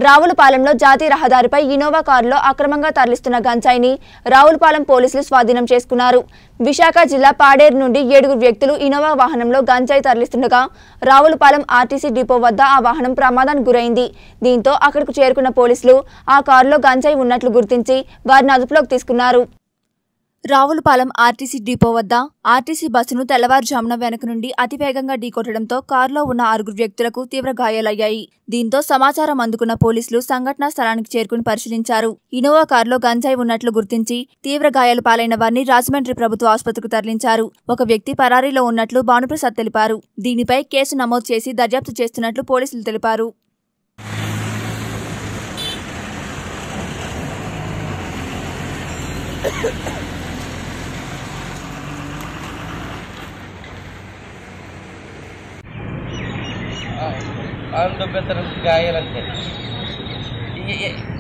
రావులపాలెంలో జాతీయ రహదారిపై ఇనోవా కారులో అక్రమంగా తరలిస్తున్న గంజాయిని రావులపాలెం పోలీసులు స్వాధీనం చేసుకున్నారు విశాఖ జిల్లా పాడేరు నుండి ఏడుగురు వ్యక్తులు ఇనోవా వాహనంలో గంజాయి తరలిస్తుండగా రావులపాలెం ఆర్టీసీ డిపో వద్ద ఆ వాహనం ప్రమాదానికి గురైంది దీంతో అక్కడకు చేరుకున్న పోలీసులు ఆ కారులో గంజాయి ఉన్నట్లు గుర్తించి వారిని అదుపులోకి తీసుకున్నారు రావులపాలెం ఆర్టీసీ డిపో వద్ద ఆర్టీసీ బస్సును తెల్లవారుజామున వెనక నుండి అతివేగంగా ఢీకొట్టడంతో కారులో ఉన్న ఆరుగురు వ్యక్తులకు తీవ్ర గాయాలయ్యాయి దీంతో సమాచారం అందుకున్న పోలీసులు సంఘటనా స్థలానికి చేరుకుని పరిశీలించారు ఇనోవా కారులో గంజాయి ఉన్నట్లు గుర్తించి తీవ్ర గాయాలు పాలైన వారిని రాజమండ్రి ప్రభుత్వ ఆసుపత్రికి తరలించారు ఒక వ్యక్తి పరారీలో ఉన్నట్లు భానుప్రసాద్ తెలిపారు దీనిపై కేసు నమోదు చేసి దర్యాప్తు చేస్తున్నట్లు పోలీసులు తెలిపారు వాళ్ళు దొబ్బెత్తరు గాయాలంతే ఈ- ఈ-